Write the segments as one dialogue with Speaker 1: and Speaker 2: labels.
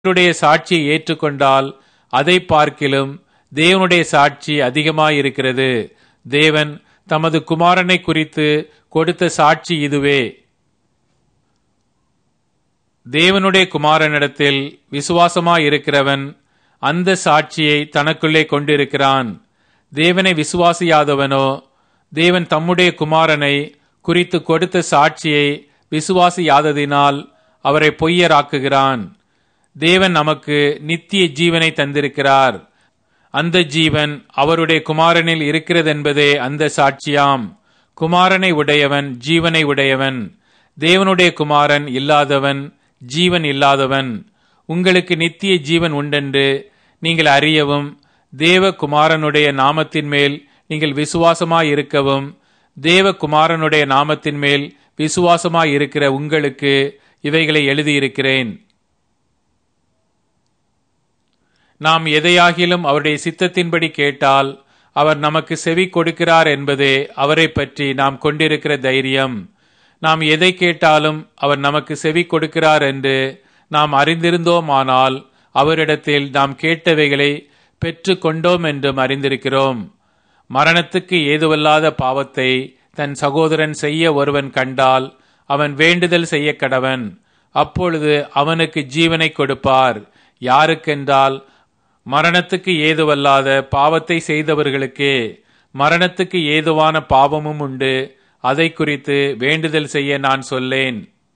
Speaker 1: அவருடைய சாட்சியை ஏற்றுக்கொண்டால் அதை பார்க்கிலும் தேவனுடைய சாட்சி அதிகமாயிருக்கிறது தேவன் தமது குமாரனை குறித்து கொடுத்த சாட்சி இதுவே தேவனுடைய குமாரனிடத்தில் விசுவாசமாயிருக்கிறவன் அந்த சாட்சியை தனக்குள்ளே கொண்டிருக்கிறான் தேவனை விசுவாசியாதவனோ தேவன் தம்முடைய குமாரனை குறித்து கொடுத்த சாட்சியை விசுவாசியாததினால் அவரை பொய்யராக்குகிறான் தேவன் நமக்கு நித்திய ஜீவனை தந்திருக்கிறார் அந்த ஜீவன் அவருடைய குமாரனில் இருக்கிறதென்பதே அந்த சாட்சியாம் குமாரனை உடையவன் ஜீவனை உடையவன் தேவனுடைய குமாரன் இல்லாதவன் ஜீவன் இல்லாதவன் உங்களுக்கு நித்திய ஜீவன் உண்டென்று நீங்கள் அறியவும் தேவ குமாரனுடைய நாமத்தின் மேல் நீங்கள் விசுவாசமாயிருக்கவும் தேவ குமாரனுடைய நாமத்தின் மேல் விசுவாசமாயிருக்கிற உங்களுக்கு இவைகளை எழுதியிருக்கிறேன் நாம் எதையாகிலும் அவருடைய சித்தத்தின்படி கேட்டால் அவர் நமக்கு செவி கொடுக்கிறார் என்பதே அவரை பற்றி நாம் கொண்டிருக்கிற தைரியம் நாம் எதை கேட்டாலும் அவர் நமக்கு செவி கொடுக்கிறார் என்று நாம் அறிந்திருந்தோமானால் அவரிடத்தில் நாம் கேட்டவைகளை பெற்று கொண்டோம் என்றும் அறிந்திருக்கிறோம் மரணத்துக்கு ஏதுவல்லாத பாவத்தை தன் சகோதரன் செய்ய ஒருவன் கண்டால் அவன் வேண்டுதல் செய்ய கடவன் அப்பொழுது அவனுக்கு ஜீவனை கொடுப்பார் யாருக்கென்றால் மரணத்துக்கு ஏதுவல்லாத பாவத்தை செய்தவர்களுக்கே மரணத்துக்கு ஏதுவான பாவமும் உண்டு அதை குறித்து வேண்டுதல் செய்ய நான் சொல்லேன்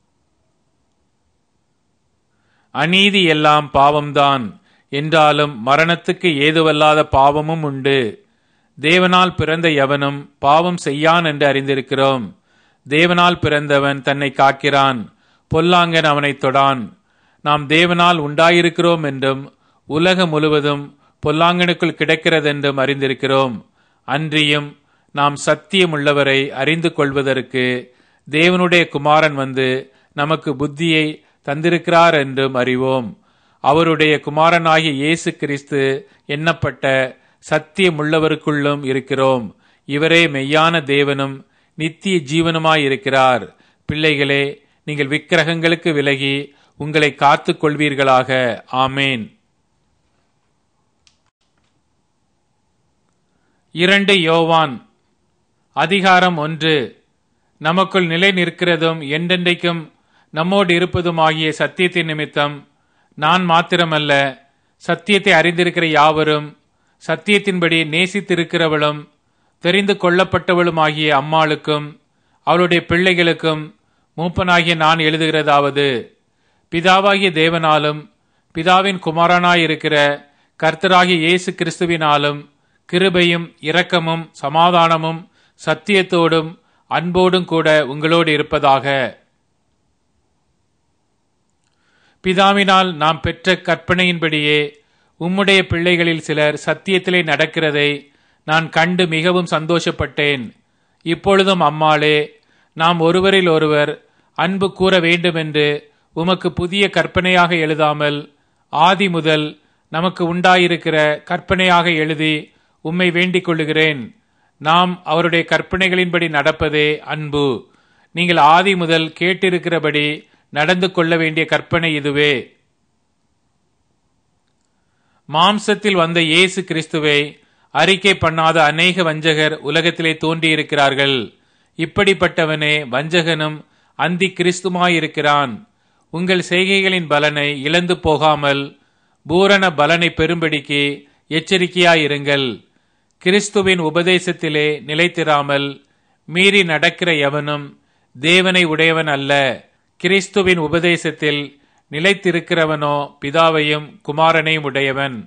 Speaker 1: அநீதி எல்லாம் பாவம்தான் என்றாலும் மரணத்துக்கு ஏதுவல்லாத பாவமும் உண்டு தேவனால் பிறந்த எவனும் பாவம் செய்யான் என்று அறிந்திருக்கிறோம் தேவனால் பிறந்தவன் தன்னை காக்கிறான் பொல்லாங்கன் அவனை தொடான் நாம் தேவனால் உண்டாயிருக்கிறோம் என்றும் உலகம் முழுவதும் பொல்லாங்கனுக்குள் கிடக்கிறதென்றும் அறிந்திருக்கிறோம் அன்றியும் நாம் சத்தியமுள்ளவரை அறிந்து கொள்வதற்கு தேவனுடைய குமாரன் வந்து நமக்கு புத்தியை தந்திருக்கிறார் என்றும் அறிவோம் அவருடைய குமாரனாகிய இயேசு கிறிஸ்து எண்ணப்பட்ட சத்தியமுள்ளவருக்குள்ளும் இருக்கிறோம் இவரே மெய்யான தேவனும் நித்திய ஜீவனுமாயிருக்கிறார் பிள்ளைகளே நீங்கள் விக்கிரகங்களுக்கு விலகி உங்களை காத்துக் கொள்வீர்களாக ஆமேன் இரண்டு யோவான் அதிகாரம் ஒன்று நமக்குள் நிலை நிற்கிறதும் என்றென்றைக்கும் நம்மோடு இருப்பதுமாகிய சத்தியத்தின் நிமித்தம் நான் மாத்திரமல்ல சத்தியத்தை அறிந்திருக்கிற யாவரும் சத்தியத்தின்படி நேசித்திருக்கிறவளும் தெரிந்து கொள்ளப்பட்டவளுமாகிய அம்மாளுக்கும் அவளுடைய பிள்ளைகளுக்கும் மூப்பனாகிய நான் எழுதுகிறதாவது பிதாவாகிய தேவனாலும் பிதாவின் குமாரனாயிருக்கிற கர்த்தராகிய இயேசு கிறிஸ்துவினாலும் கிருபையும் இரக்கமும் சமாதானமும் சத்தியத்தோடும் அன்போடும் கூட உங்களோடு இருப்பதாக பிதாவினால் நாம் பெற்ற கற்பனையின்படியே உம்முடைய பிள்ளைகளில் சிலர் சத்தியத்திலே நடக்கிறதை நான் கண்டு மிகவும் சந்தோஷப்பட்டேன் இப்பொழுதும் அம்மாளே நாம் ஒருவரில் ஒருவர் அன்பு கூற வேண்டுமென்று உமக்கு புதிய கற்பனையாக எழுதாமல் ஆதி முதல் நமக்கு உண்டாயிருக்கிற கற்பனையாக எழுதி உம்மை வேண்டிக் கொள்ளுகிறேன் நாம் அவருடைய கற்பனைகளின்படி நடப்பதே அன்பு நீங்கள் ஆதி முதல் கேட்டிருக்கிறபடி நடந்து கொள்ள வேண்டிய கற்பனை இதுவே மாம்சத்தில் வந்த இயேசு கிறிஸ்துவை அறிக்கை பண்ணாத அநேக வஞ்சகர் உலகத்திலே தோன்றியிருக்கிறார்கள் இப்படிப்பட்டவனே வஞ்சகனும் அந்தி கிறிஸ்துமாயிருக்கிறான் உங்கள் செய்கைகளின் பலனை இழந்து போகாமல் பூரண பலனை பெறும்படிக்கு எச்சரிக்கையாயிருங்கள் கிறிஸ்துவின் உபதேசத்திலே நிலைத்திராமல் மீறி நடக்கிற எவனும் தேவனை உடையவன் அல்ல கிறிஸ்துவின் உபதேசத்தில் நிலைத்திருக்கிறவனோ பிதாவையும் குமாரனையும் உடையவன்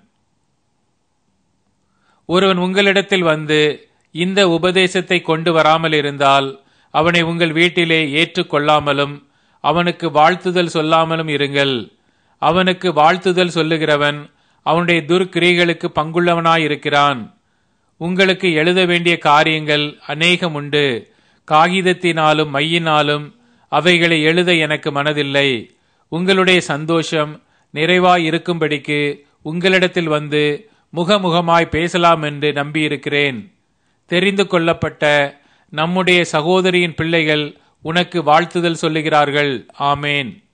Speaker 1: ஒருவன் உங்களிடத்தில் வந்து இந்த உபதேசத்தை கொண்டு வராமல் இருந்தால் அவனை உங்கள் வீட்டிலே ஏற்றுக்கொள்ளாமலும் அவனுக்கு வாழ்த்துதல் சொல்லாமலும் இருங்கள் அவனுக்கு வாழ்த்துதல் சொல்லுகிறவன் அவனுடைய துர்க்கிரிகளுக்கு பங்குள்ளவனாயிருக்கிறான் உங்களுக்கு எழுத வேண்டிய காரியங்கள் அநேகம் உண்டு காகிதத்தினாலும் மையினாலும் அவைகளை எழுத எனக்கு மனதில்லை உங்களுடைய சந்தோஷம் நிறைவாய் இருக்கும்படிக்கு உங்களிடத்தில் வந்து முகமுகமாய் பேசலாம் என்று நம்பியிருக்கிறேன் தெரிந்து கொள்ளப்பட்ட நம்முடைய சகோதரியின் பிள்ளைகள் உனக்கு வாழ்த்துதல் சொல்லுகிறார்கள் ஆமேன்